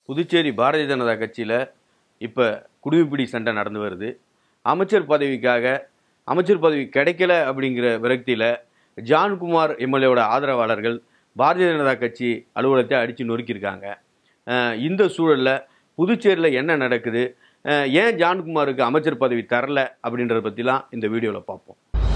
புதுச்சேரி பாரதிய ஜனதா கட்சியில் இப்போ குடிமைப்பிடி சண்டை நடந்து வருது அமைச்சர் பதவிக்காக அமைச்சர் பதவி கிடைக்கல அப்படிங்கிற விரக்தியில் ஜான்குமார் எம்எல்ஏவோட ஆதரவாளர்கள் பாரதிய ஜனதா கட்சி அலுவலகத்தை அடித்து நொறுக்கியிருக்காங்க அஹ் இந்த சூழலில் புதுச்சேரியில் என்ன நடக்குது அஹ் ஏன் ஜான்குமாருக்கு அமைச்சர் பதவி தரல அப்படின்றத பற்றிலாம் இந்த வீடியோவில் பார்ப்போம்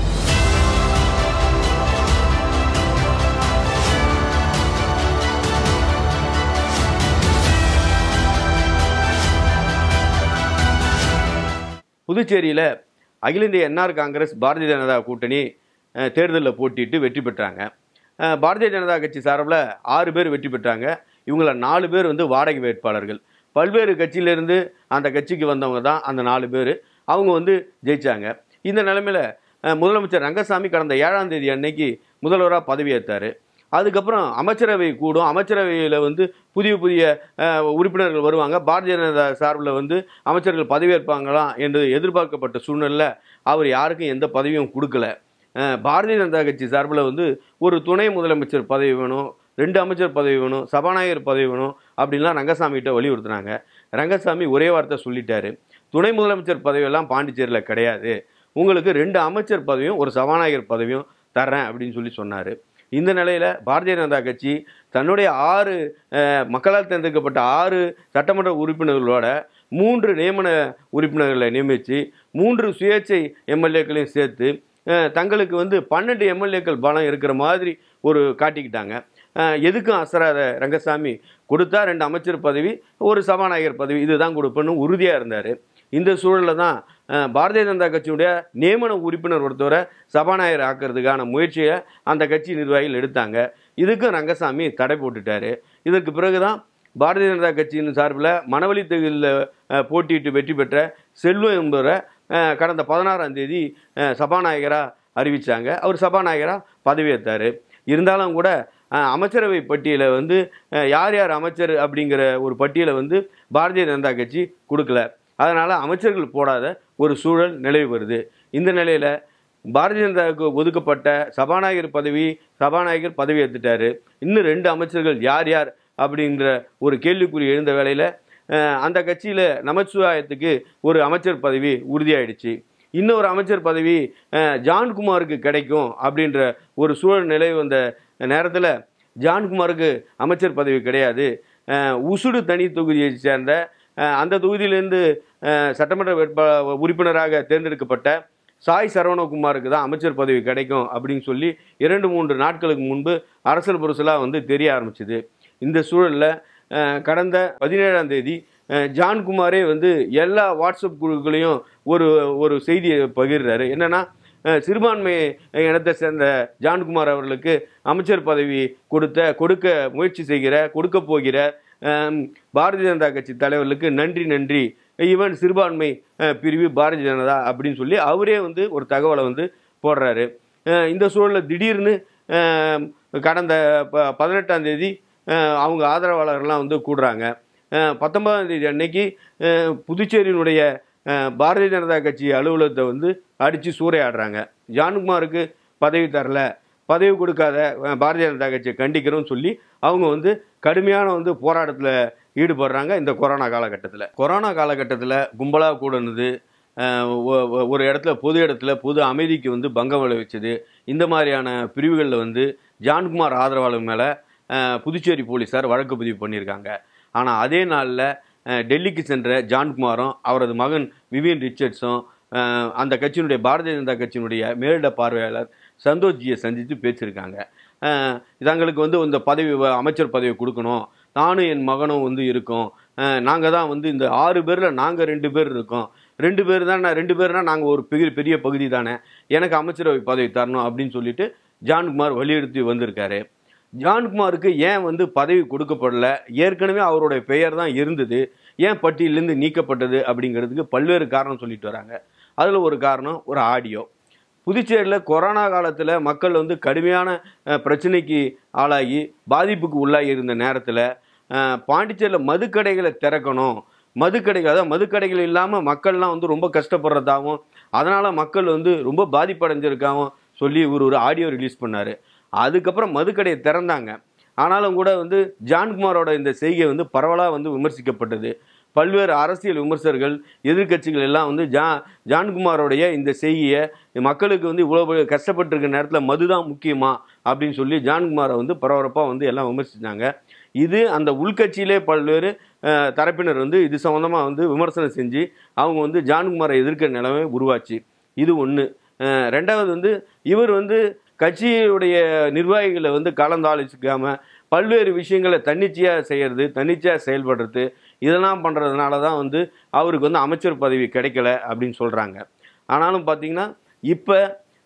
புதுச்சேரியில் அகில இந்திய என்ஆர் காங்கிரஸ் பாரதிய ஜனதா கூட்டணி அஹ், தேர்தலில் போட்டிட்டு வெற்றி பெற்றாங்க அஹ், பாரதிய ஜனதா கட்சி சார்பில் ஆறு பேர் வெற்றி பெற்றாங்க இவங்கள நாலு பேர் வந்து வாடகை வேட்பாளர்கள் பல்வேறு கட்சியிலேருந்து அந்த கட்சிக்கு வந்தவங்க தான் அந்த நாலு பேர் அவங்க வந்து ஜெயிச்சாங்க இந்த நிலைமையில் அஹ், முதலமைச்சர் ரங்கசாமி கடந்த ஏழாம் தேதி அன்னைக்கு முதல்வராக பதவியேற்றார் அதுக்கப்புறம் அமைச்சரவை கூடும் அமைச்சரவையில் வந்து புதிய புதிய அஹ், உறுப்பினர்கள் வருவாங்க பாரதிய ஜனதா சார்பில் வந்து அமைச்சர்கள் பதவியேற்பாங்களாம் என்று எதிர்பார்க்கப்பட்ட சூழ்நிலையில் அவர் யாருக்கும் எந்த பதவியும் கொடுக்கல அஹ், பாரதிய ஜனதா கட்சி சார்பில் வந்து ஒரு துணை முதலமைச்சர் பதவி வேணும் ரெண்டு அமைச்சர் பதவி வேணும் சபாநாயகர் பதவி வேணும் அப்படின்லாம் ரங்கசாமிகிட்ட வலியுறுத்தினாங்க ரங்கசாமி ஒரே வார்த்தை சொல்லிட்டாரு துணை முதலமைச்சர் பதவியெல்லாம் பாண்டிச்சேரியில் கிடையாது உங்களுக்கு ரெண்டு அமைச்சர் பதவியும் ஒரு சபாநாயகர் பதவியும் தர்றேன் அப்படின்னு சொல்லி சொன்னார் இந்த நிலையில் பாரதிய ஜனதா கட்சி தன்னுடைய ஆறு அஹ், மக்களால் தேர்ந்தெடுக்கப்பட்ட ஆறு சட்டமன்ற உறுப்பினர்களோட மூன்று நியமன உறுப்பினர்களை நியமித்து மூன்று சுயேட்சை எம்எல்ஏக்களையும் சேர்த்து அஹ், தங்களுக்கு வந்து பன்னெண்டு எம்எல்ஏக்கள் பலம் இருக்கிற மாதிரி ஒரு காட்டிக்கிட்டாங்க அஹ், எதுக்கும் அசராத ரங்கசாமி கொடுத்தா ரெண்டு அமைச்சர் பதவி ஒரு சபாநாயகர் பதவி இதுதான் கொடுப்பேன்னு உறுதியாக இருந்தார் இந்த சூழலில் தான் அஹ், பாரதிய ஜனதா கட்சியுடைய நியமன உறுப்பினர் ஒருத்தவரை சபாநாயகர் ஆக்கிறதுக்கான முயற்சியை அந்த கட்சி நிர்வாகிகள் எடுத்தாங்க இதுக்கும் ரங்கசாமி தடை போட்டுட்டாரு இதற்கு பிறகு தான் பாரதிய ஜனதா கட்சியின் சார்பில் மணவழி தொகுதியில் போட்டியிட்டு வெற்றி பெற்ற செல்வம் என்பவரை அஹ், கடந்த பதினாறாம் தேதி சபாநாயகராக அறிவித்தாங்க அவர் சபாநாயகராக பதவியேற்றார் இருந்தாலும் கூட அஹ், அமைச்சரவை பட்டியலை வந்து அஹ், யார் யார் அமைச்சர் அப்படிங்கிற ஒரு பட்டியலை வந்து பாரதிய ஜனதா கட்சி கொடுக்கல அதனால் அமைச்சர்கள் போடாத ஒரு சூழல் நிலவி வருது இந்த நிலையில் பாரதிய ஜனதாவுக்கு ஒதுக்கப்பட்ட சபாநாயகர் பதவி சபாநாயகர் பதவி ஏற்றுட்டாரு இன்னும் ரெண்டு அமைச்சர்கள் யார் யார் அப்படிங்கிற ஒரு கேள்விக்குறி எழுந்த வேளையில் அந்த கட்சியில் நமச்சிவாயத்துக்கு ஒரு அமைச்சர் பதவி உறுதியாயிடுச்சு இன்னொரு அமைச்சர் பதவி அஹ், ஜான்குமாருக்கு கிடைக்கும் அப்படின்ற ஒரு சூழல் நிலவி வந்த நேரத்தில் ஜான்குமாருக்கு அமைச்சர் பதவி கிடையாது அஹ், உசுடு தனி தொகுதியை சேர்ந்த அஹ், அந்த தொகுதியிலேருந்து அஹ், சட்டமன்ற வேட்பா உறுப்பினராக தேர்ந்தெடுக்கப்பட்ட சாய் சரவணகுமாருக்கு தான் அமைச்சர் பதவி கிடைக்கும் அப்படின்னு சொல்லி இரண்டு மூன்று நாட்களுக்கு முன்பு அரசல் புரசலாக வந்து தெரிய ஆரம்பிச்சுது இந்த சூழலில் கடந்த பதினேழாம் தேதி அஹ், ஜான்குமாரே வந்து எல்லா வாட்ஸ்அப் குழுக்களையும் ஒரு ஒரு செய்தியை பகிர்றாரு என்னன்னா அஹ், சிறுபான்மை இனத்தை சேர்ந்த ஜான்குமார் அவர்களுக்கு அமைச்சர் பதவி கொடுத்த கொடுக்க முயற்சி செய்கிற கொடுக்க போகிற அஹ், பாரதிய ஜனதா கட்சி தலைவர்களுக்கு நன்றி நன்றி ஈவன் சிறுபான்மை அஹ், பிரிவு பாரதிய ஜனதா அப்படின்னு சொல்லி அவரே வந்து ஒரு தகவலை வந்து போடுறாரு அஹ், இந்த சூழலில் திடீர்னு அஹ், கடந்த ப பதினெட்டாம் தேதி அஹ், அவங்க ஆதரவாளர்கள்லாம் வந்து கூடுறாங்க அஹ், பத்தொன்பதாம் தேதி அன்னைக்கு அஹ், புதுச்சேரியினுடைய அஹ், பாரதிய ஜனதா கட்சி அலுவலகத்தை வந்து அடித்து சூறையாடுறாங்க ஜான்குமாருக்கு பதவி தரல பதவி கொடுக்காத அஹ், பாரதிய ஜனதா கட்சியை கண்டிக்கிறோம்னு சொல்லி அவங்க வந்து கடுமையான வந்து போராட்டத்தில் ஈடுபடுறாங்க இந்த கொரோனா காலகட்டத்தில் கொரோனா காலகட்டத்தில் கும்பலாக கூடனது அஹ், ஒ- ஒ- ஒரு இடத்துல பொது இடத்துல பொது அமைதிக்கு வந்து பங்கம் விளைவிச்சது இந்த மாதிரியான பிரிவுகளில் வந்து ஜான்குமார் ஆதரவாளர் மேலே புதுச்சேரி போலீஸார் வழக்கு பதிவு பண்ணியிருக்காங்க ஆனால் அதே நாளில் டெல்லிக்கு சென்ற ஜான்குமாரும் அவரது மகன் விவியன் ரிச்சர்ட்ஸும் அஹ், அந்த கட்சியினுடைய பாரதிய ஜனதா கட்சியினுடைய மேலிட பார்வையாளர் சந்தோஷ்ஜியை சந்தித்து பேசியிருக்காங்க அஹ், தங்களுக்கு வந்து இந்த பதவி வ- அமைச்சர் பதவி கொடுக்கணும் நானும் என் மகனும் வந்து இருக்கோம் நாங்கள் தான் வந்து இந்த ஆறு பேரில் நாங்கள் ரெண்டு பேர் இருக்கோம் ரெண்டு பேர் தான் ரெண்டு பேர்னா நாங்கள் ஒரு பெரிய பெரிய பகுதி தானே எனக்கு அமைச்சரவை பதவி தரணும் அப்படின்னு சொல்லிட்டு ஜான்குமார் வலியுறுத்தி வந்திருக்காரு ஜான்குமாருக்கு ஏன் வந்து பதவி கொடுக்கப்படல ஏற்கனவே அவருடைய பெயர் தான் இருந்தது ஏன் பட்டியலிருந்து நீக்கப்பட்டது அப்படிங்கிறதுக்கு பல்வேறு காரணம் சொல்லிட்டு வராங்க அதில் ஒரு காரணம் ஒரு ஆடியோ புதுச்சேரியில் கொரோனா காலத்தில் மக்கள் வந்து கடுமையான அஹ், பிரச்சனைக்கு ஆளாகி பாதிப்புக்கு உள்ளாகி இருந்த நேரத்தில் பாண்டிச்சேரியில் மதுக்கடைகளை திறக்கணும் மதுக்கடைகள் அதாவது மதுக்கடைகள் இல்லாமல் மக்கள்லாம் வந்து ரொம்ப கஷ்டப்படுறதாகவும் அதனால் மக்கள் வந்து ரொம்ப பாதிப்படைஞ்சிருக்காகவும் சொல்லி இவர் ஒரு ஆடியோ ரிலீஸ் பண்ணார் அதுக்கப்புறம் மதுக்கடையை திறந்தாங்க ஆனாலும் கூட வந்து ஜான்குமாரோட இந்த செய்கை வந்து பரவலாக வந்து விமர்சிக்கப்பட்டது பல்வேறு அரசியல் விமர்சகர்கள் எதிர்க்கட்சிகள் எல்லாம் வந்து ஜா ஜான்குமாரோடைய இந்த செய்தியை மக்களுக்கு வந்து இவ்வளோ பெரிய கஷ்டப்பட்டிருக்க நேரத்தில் மதுதான் முக்கியமா அப்படின்னு சொல்லி ஜான்குமாரை வந்து பரபரப்பாக வந்து எல்லாம் விமர்சித்தாங்க இது அந்த உள்கட்சியிலே பல்வேறு அஹ், தரப்பினர் வந்து இது சம்மந்தமாக வந்து விமர்சனம் செஞ்சு அவங்க வந்து ஜான்குமாரை எதிர்க்கிற நிலைமை உருவாச்சு இது ஒன்று ரெண்டாவது வந்து இவர் வந்து கட்சியுடைய நிர்வாகிகளை வந்து கலந்தாலோசிக்காம பல்வேறு விஷயங்களை தன்னிச்சையாக செய்கிறது தன்னிச்சையாக செயல்படுறது இதெல்லாம் பண்ணுறதுனால தான் வந்து அவருக்கு வந்து அமைச்சர் பதவி கிடைக்கல அப்படின்னு சொல்கிறாங்க ஆனாலும் பார்த்தீங்கன்னா இப்போ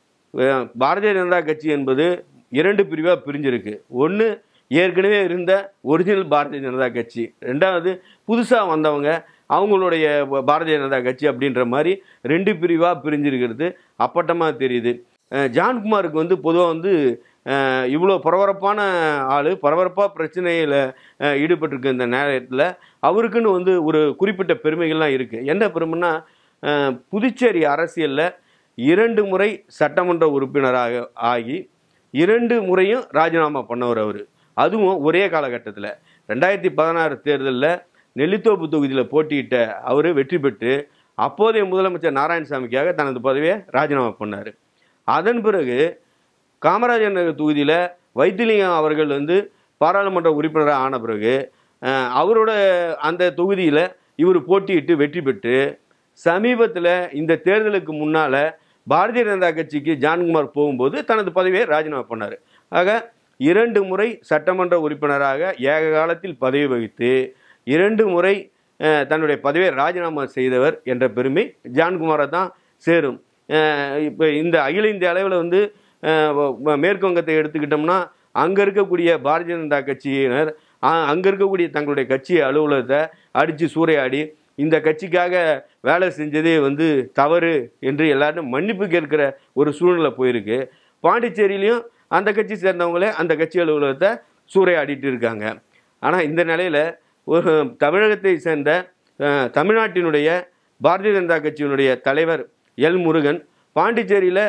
பாரதிய ஜனதா கட்சி என்பது இரண்டு பிரிவாக பிரிஞ்சிருக்கு ஒன்று ஏற்கனவே இருந்த ஒரிஜினல் பாரதிய ஜனதா கட்சி ரெண்டாவது புதுசாக வந்தவங்க அவங்களுடைய ப- பாரதிய ஜனதா கட்சி அப்படின்ற மாதிரி ரெண்டு பிரிவாக பிரிஞ்சிருக்கிறது அப்பட்டமாக தெரியுது அஹ் ஜான்குமாருக்கு வந்து பொதுவாக வந்து அஹ் இவ்வளோ பரபரப்பான ஆள் பரபரப்பாக பிரச்சனையில் ஈடுபட்டிருக்க இந்த நேரத்தில் அவருக்குன்னு வந்து ஒரு குறிப்பிட்ட பெருமைகள்லாம் இருக்குது என்ன பெருமைன்னா அஹ் புதுச்சேரி அரசியலில் இரண்டு முறை சட்டமன்ற உறுப்பினராக ஆகி இரண்டு முறையும் ராஜினாமா பண்ணவர் அவர் அதுவும் ஒரே காலகட்டத்தில் ரெண்டாயிரத்தி பதினாறு தேர்தலில் நெல்லித்தோப்பு தொகுதியில் போட்டியிட்ட அவர் வெற்றி பெற்று அப்போதைய முதலமைச்சர் நாராயணசாமிக்காக தனது பதவியை ராஜினாமா பண்ணார் அதன் பிறகு காமராஜர் நகர் தொகுதியில் வைத்திலிங்கம் அவர்கள் வந்து பாராளுமன்ற உறுப்பினராக ஆன பிறகு அஹ், அவரோட அந்த தொகுதியில் இவர் போட்டியிட்டு வெற்றி பெற்று சமீபத்தில் இந்த தேர்தலுக்கு முன்னால் பாரதிய ஜனதா கட்சிக்கு ஜான்குமார் போகும்போது தனது பதவியை ராஜினாமா பண்ணார் ஆக இரண்டு முறை சட்டமன்ற உறுப்பினராக ஏக காலத்தில் பதவி வகித்து இரண்டு முறை அஹ், தன்னுடைய பதவியை ராஜினாமா செய்தவர் என்ற பெருமை ஜான்குமாரை தான் சேரும் இப்போ இந்த அகில இந்திய அளவில் வந்து அஹ், வ- மேற்கு வங்கத்தை எடுத்துக்கிட்டோம்னா அங்கே இருக்கக்கூடிய பாரதிய ஜனதா கட்சியினர் அங்கே இருக்கக்கூடிய தங்களுடைய கட்சி அலுவலகத்தை அடித்து சூறையாடி இந்த கட்சிக்காக வேலை செஞ்சதே வந்து தவறு என்று எல்லாரும் மன்னிப்பு கேட்கிற ஒரு சூழ்நிலை போயிருக்கு பாண்டிச்சேரியிலையும் அந்த கட்சி சேர்ந்தவங்களே அந்த கட்சி அலுவலகத்தை சூறையாடிட்டு இருக்காங்க ஆனால் இந்த நிலையில் ஒரு தமிழகத்தை சேர்ந்த அஹ், தமிழ்நாட்டினுடைய பாரதிய ஜனதா கட்சியினுடைய தலைவர் எல் முருகன் பாண்டிச்சேரியில்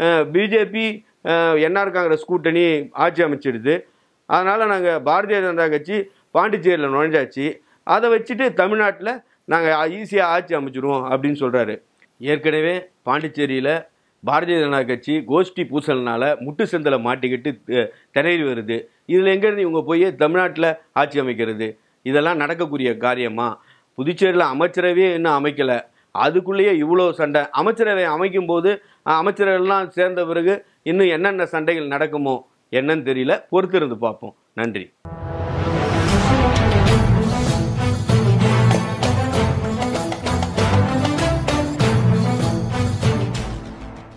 பிஜேபி என்ஆர் காங்கிரஸ் கூட்டணி ஆட்சி அமைச்சிடுது அதனால் நாங்கள் பாரதிய ஜனதா கட்சி பாண்டிச்சேரியில் நுழைஞ்சாச்சு அதை வச்சுட்டு தமிழ்நாட்டில் நாங்கள் ஈஸியாக ஆட்சி அமைச்சிருவோம் அப்படின்னு சொல்கிறாரு ஏற்கனவே பாண்டிச்சேரியில் பாரதிய ஜனதா கட்சி கோஷ்டி பூசல்னால முட்டு சந்தில மாட்டிக்கிட்டு அஹ், திணறி வருது இதில் எங்கேருந்து இவங்க போய் தமிழ்நாட்டில் ஆட்சி அமைக்கிறது இதெல்லாம் நடக்கக்கூடிய காரியமா புதுச்சேரியில் அமைச்சரவையே இன்னும் அமைக்கலை அதுக்குள்ளேயே இவ்வளோ சண்டை அமைச்சரவை அமைக்கும் போது அஹ், அமைச்சர்கள்லாம் சேர்ந்த பிறகு இன்னும் என்னென்ன சண்டைகள் நடக்குமோ என்னன்னு தெரியல பொறுத்திருந்து பார்ப்போம் நன்றி